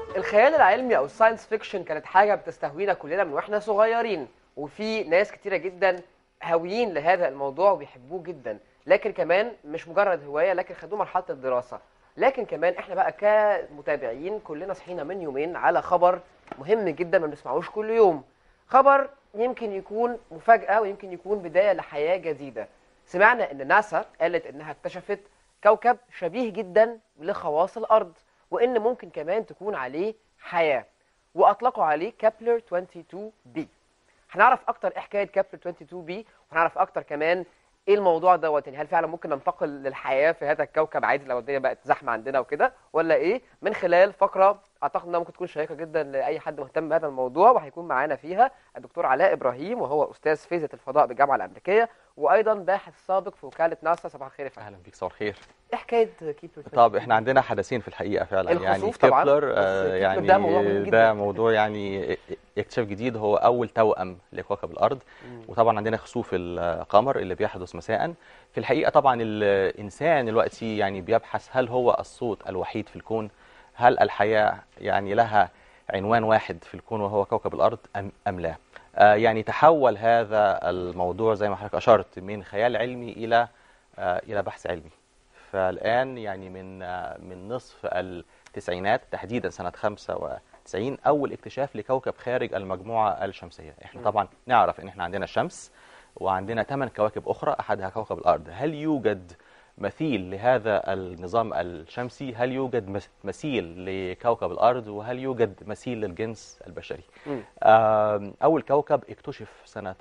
الخيال العلمي او الساينس فيكشن كانت حاجه بتستهوينا كلنا من واحنا صغيرين وفي ناس كتيره جدا هاويين لهذا الموضوع وبيحبوه جدا لكن كمان مش مجرد هوايه لكن خدوه مرحله الدراسه لكن كمان احنا بقى كمتابعين كلنا صحينا من يومين على خبر مهم جدا ما بنسمعوش كل يوم خبر يمكن يكون مفاجاه ويمكن يكون بدايه لحياه جديده سمعنا ان ناسا قالت انها اكتشفت كوكب شبيه جدا لخواص الارض وان ممكن كمان تكون عليه حياه واطلقوا عليه كابلر 22 بي هنعرف اكتر ايه حكايه كابلر 22 بي وهنعرف اكتر كمان ايه الموضوع دوت يعني هل فعلا ممكن ننتقل للحياه في هذا الكوكب عادي لو الدنيا بقت زحمه عندنا وكده ولا ايه من خلال فقره اعتقد انها ممكن تكون شيقه جدا لاي حد مهتم بهذا الموضوع وهيكون معانا فيها الدكتور علاء ابراهيم وهو استاذ فيزياء الفضاء بالجامعه الامريكيه وايضا باحث سابق في وكاله ناسا صباح الخير يا فندم اهلا بيك صباح الخير ايه حكايه كيبلر طب احنا عندنا حدثين في الحقيقه فعلا يعني الخسوف طبعاً، كيبلر بس آه كيبلر يعني ده موضوع مهم جداً. ده موضوع يعني اكتشاف جديد هو اول توأم لكوكب الارض وطبعا عندنا خسوف القمر اللي بيحدث مساء في الحقيقه طبعا الانسان دلوقتي يعني بيبحث هل هو الصوت الوحيد في الكون هل الحياه يعني لها عنوان واحد في الكون وهو كوكب الارض ام ام لا آه يعني تحول هذا الموضوع زي ما حضرتك اشرت من خيال علمي الى آه الى بحث علمي فالآن يعني من آه، من نصف التسعينات تحديدا سنة 95 أول اكتشاف لكوكب خارج المجموعة الشمسية احنا طبعا نعرف ان احنا عندنا الشمس وعندنا ثمان كواكب أخرى أحدها كوكب الأرض هل يوجد مثيل لهذا النظام الشمسي هل يوجد مس- مثيل لكوكب الأرض وهل يوجد مثيل للجنس البشري مم. آم، أول كوكب اكتشف سنة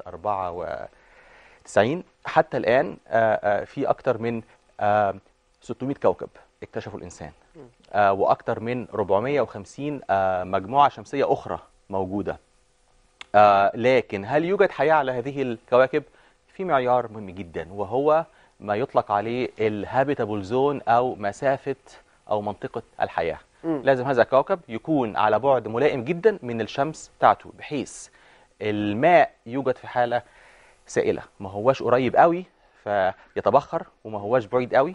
94 حتى الآن آه، آه، في أكثر من آه، 600 كوكب اكتشفوا الإنسان آه، وأكثر من 450 آه، مجموعة شمسية أخرى موجودة آه، لكن هل يوجد حياة على هذه الكواكب؟ في معيار مهم جدا وهو ما يطلق عليه الهابيتابل زون أو مسافة أو منطقة الحياة مم. لازم هذا الكوكب يكون على بعد ملائم جدا من الشمس بتاعته بحيث الماء يوجد في حالة سائلة ما هواش قريب قوي فيتبخر وما هواش بعيد قوي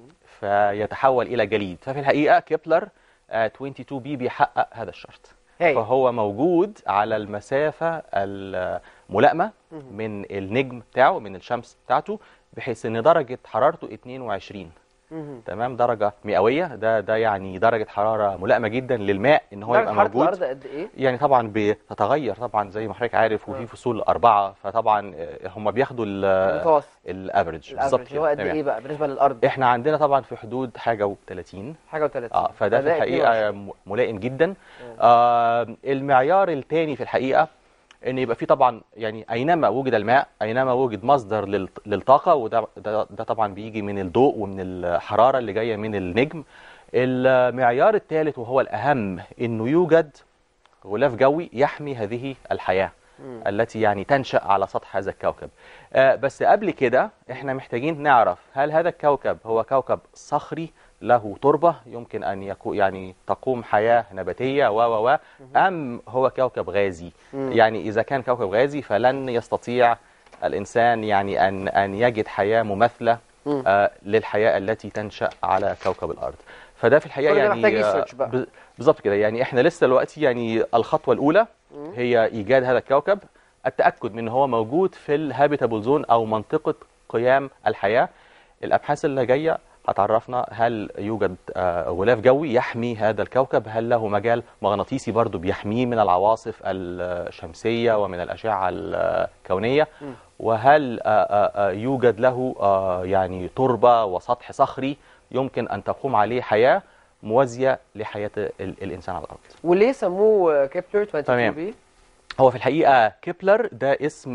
فيتحول إلى جليد ففي الحقيقة كيبلر آه، 22 بي بيحقق هذا الشرط هاي فهو موجود على المسافة الملائمة من النجم بتاعه من الشمس بتاعته بحيث ان درجة حرارته 22 مهم. تمام درجة مئوية ده ده يعني درجة حرارة ملائمة جدا للماء ان هو درجة يبقى حرارة موجود الارض قد ايه يعني طبعا بتتغير طبعا زي ما حضرتك عارف وفي آه. فصول أربعة فطبعا آه، هم بياخدوا المتوسط الافريج بالظبط الافرج هو قد تمام. ايه بقى بالنسبه للارض احنا عندنا طبعا في حدود حاجة و30 حاجه و30 اه فده في الحقيقه م- ملائم جدا آه المعيار الثاني في الحقيقه ان يبقى في طبعا يعني اينما وجد الماء اينما وجد مصدر للط- للطاقه وده ده, ده طبعا بيجي من الضوء ومن الحراره اللي جايه من النجم المعيار الثالث وهو الاهم انه يوجد غلاف جوي يحمي هذه الحياه التي يعني تنشأ على سطح هذا الكوكب آه بس قبل كده احنا محتاجين نعرف هل هذا الكوكب هو كوكب صخري له تربة يمكن أن يكون يعني تقوم حياة نباتية و و و أم هو كوكب غازي يعني إذا كان كوكب غازي فلن يستطيع الإنسان يعني أن أن يجد حياة مماثلة مم. آه للحياة التي تنشأ على كوكب الأرض فده في الحقيقة كل ده يعني محتاج آه، research بقى. ب- بالظبط كده يعني احنا لسه دلوقتي يعني الخطوة الأولى هي إيجاد هذا الكوكب التأكد من أن هو موجود في الهابيتابل زون أو منطقة قيام الحياة الأبحاث اللي جاية هتعرفنا هل يوجد آه، غلاف جوي يحمي هذا الكوكب هل له مجال مغناطيسي برضو بيحميه من العواصف الشمسية ومن الأشعة الكونية وهل آه، آه، آه، يوجد له آه، يعني تربة وسطح صخري يمكن أن تقوم عليه حياة موازية لحياة ال- الإنسان على الأرض وليه سموه كيبلر 22 تمام. بي هو في الحقيقة كيبلر ده اسم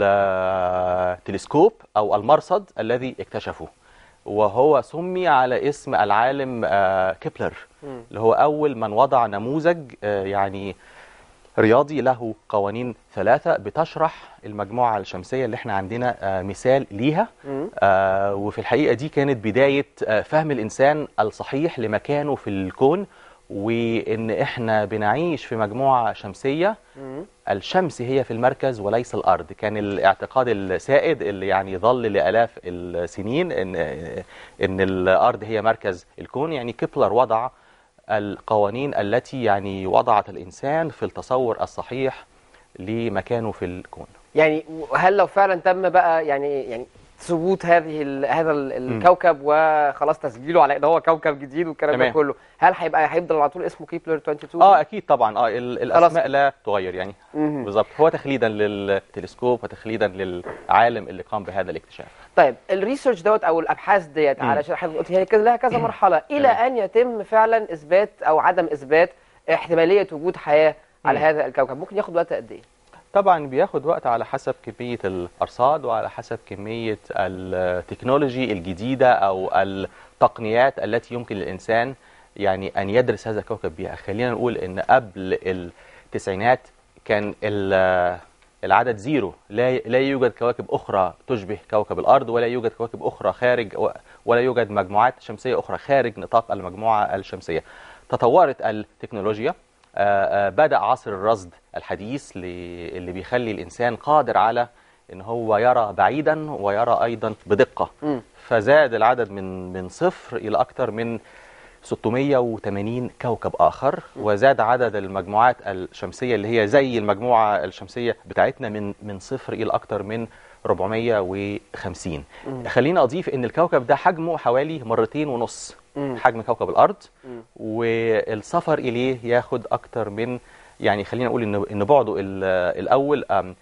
التلسكوب أو المرصد الذي اكتشفه وهو سمي على اسم العالم آه، كيبلر مم. اللي هو أول من وضع نموذج آه، يعني رياضي له قوانين ثلاثة بتشرح المجموعة الشمسية اللي احنا عندنا آه، مثال ليها مم. آه، وفي الحقيقة دي كانت بداية آه، فهم الإنسان الصحيح لمكانه في الكون وإن إحنا بنعيش في مجموعة شمسية مم. الشمس هي في المركز وليس الأرض كان الاعتقاد السائد اللي يعني ظل لآلاف السنين إن إن الأرض هي مركز الكون يعني كيبلر وضع القوانين التي يعني وضعت الانسان في التصور الصحيح لمكانه في الكون يعني هل لو فعلا تم بقى يعني يعني ثبوت هذه ال هذا ال الكوكب وخلاص تسجيله على ان هو كوكب جديد والكلام ده تمام. كله هل هيبقى هيفضل على طول اسمه كيبلر 22 اه اكيد طبعا اه ال- خلاص. الاسماء لا تغير يعني مهم. بالظبط هو تخليدا للتلسكوب وتخليدا للعالم اللي قام بهذا الاكتشاف طيب الريسيرش دوت او الابحاث ديت مم. علشان حضرتك قلت هي كده لها كذا مرحله الى تمام. ان يتم فعلا اثبات او عدم اثبات احتماليه وجود حياه على مم. هذا الكوكب ممكن ياخد وقت قد ايه طبعا بياخد وقت على حسب كمية الأرصاد وعلى حسب كمية التكنولوجي الجديدة أو التقنيات التي يمكن للإنسان يعني أن يدرس هذا الكوكب بها خلينا نقول أن قبل التسعينات كان ال- العدد زيرو لا لا يوجد كواكب أخرى تشبه كوكب الأرض ولا يوجد كواكب أخرى خارج ولا يوجد مجموعات شمسية أخرى خارج نطاق المجموعة الشمسية تطورت التكنولوجيا آه، آه، بدأ عصر الرصد الحديث ل- اللي بيخلي الإنسان قادر على إن هو يرى بعيدا ويرى أيضا بدقة مم. فزاد العدد من من صفر إلى أكثر من 680 كوكب آخر وزاد عدد المجموعات الشمسية اللي هي زي المجموعة الشمسية بتاعتنا من من صفر إلى أكثر من 450 مم. خلينا أضيف إن الكوكب ده حجمه حوالي مرتين ونص مم. حجم كوكب الأرض مم. والسفر إليه ياخد أكتر من يعني خلينا نقول إن إن بعده ال- الأول أم،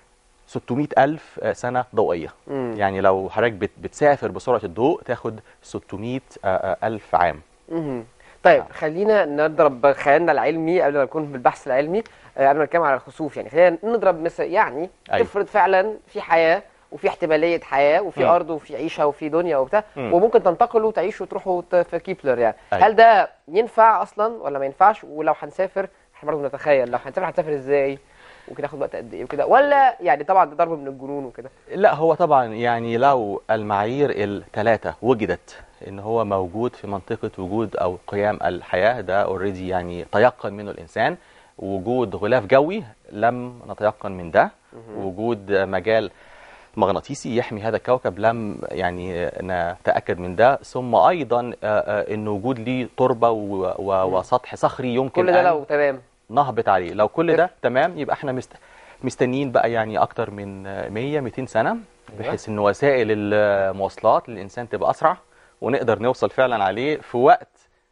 600 ألف سنة ضوئية مم. يعني لو حضرتك بت- بتسافر بسرعة الضوء تاخد 600 آه، آه، ألف عام مهم. طيب خلينا نضرب خيالنا العلمي قبل ما نكون بالبحث العلمي آه، قبل ما نتكلم على الخسوف يعني خلينا نضرب مثل يعني أيوة. افرض فعلا في حياه وفي احتماليه حياه وفي مم. ارض وفي عيشه وفي دنيا وبتاع مم. وممكن تنتقلوا تعيشوا وتروحوا ت- في كيبلر يعني أيوة. هل ده ينفع اصلا ولا ما ينفعش ولو هنسافر احنا برضه نتخيل لو هنسافر هنسافر ازاي وكده ياخد وقت قد ايه وكده ولا يعني طبعا ده ضرب من الجنون وكده لا هو طبعا يعني لو المعايير الثلاثة وجدت ان هو موجود في منطقة وجود او قيام الحياة ده اوريدي يعني تيقن منه الانسان وجود غلاف جوي لم نتيقن من ده وجود مجال مغناطيسي يحمي هذا الكوكب لم يعني نتأكد من ده ثم ايضا آه، آه، ان وجود ليه تربة و- و- وسطح صخري يمكن كل ده أن لو تمام نهبط عليه لو كل ده تمام يبقى احنا مست... مستنيين بقى يعني اكتر من 100 200 سنه بحيث ان وسائل المواصلات للانسان تبقى اسرع ونقدر نوصل فعلا عليه في وقت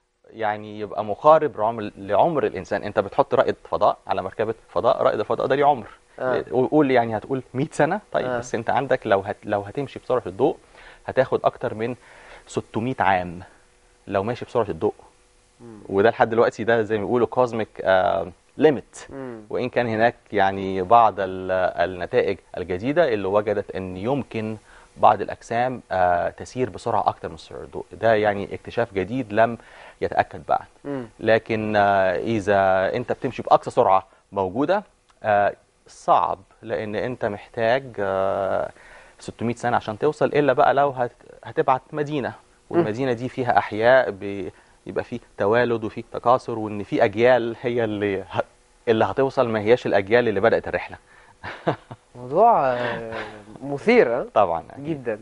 يعني يبقى مقارب لعمر لعمر الانسان انت بتحط رائد فضاء على مركبه فضاء رائد الفضاء ده ليه عمر آه. قول يعني هتقول 100 سنه طيب آه. بس انت عندك لو هت... لو هتمشي بسرعه الضوء هتاخد اكتر من 600 عام لو ماشي بسرعه الضوء وده لحد دلوقتي ده زي ما بيقولوا كوزميك ليميت مم. وان كان هناك يعني بعض ال- النتائج الجديده اللي وجدت ان يمكن بعض الاجسام آه، تسير بسرعه اكتر من سرعه الضوء ده يعني اكتشاف جديد لم يتاكد بعد مم. لكن آه، اذا انت بتمشي باقصى سرعه موجوده آه، صعب لان انت محتاج آه، 600 سنه عشان توصل الا بقى لو هت- هتبعت مدينه والمدينه دي فيها احياء بي- يبقى في توالد وفي تكاثر وان في اجيال هي اللي ه- اللي هتوصل ما هياش الاجيال اللي بدات الرحله موضوع آه، مثير آه؟ طبعا أكيد. جدا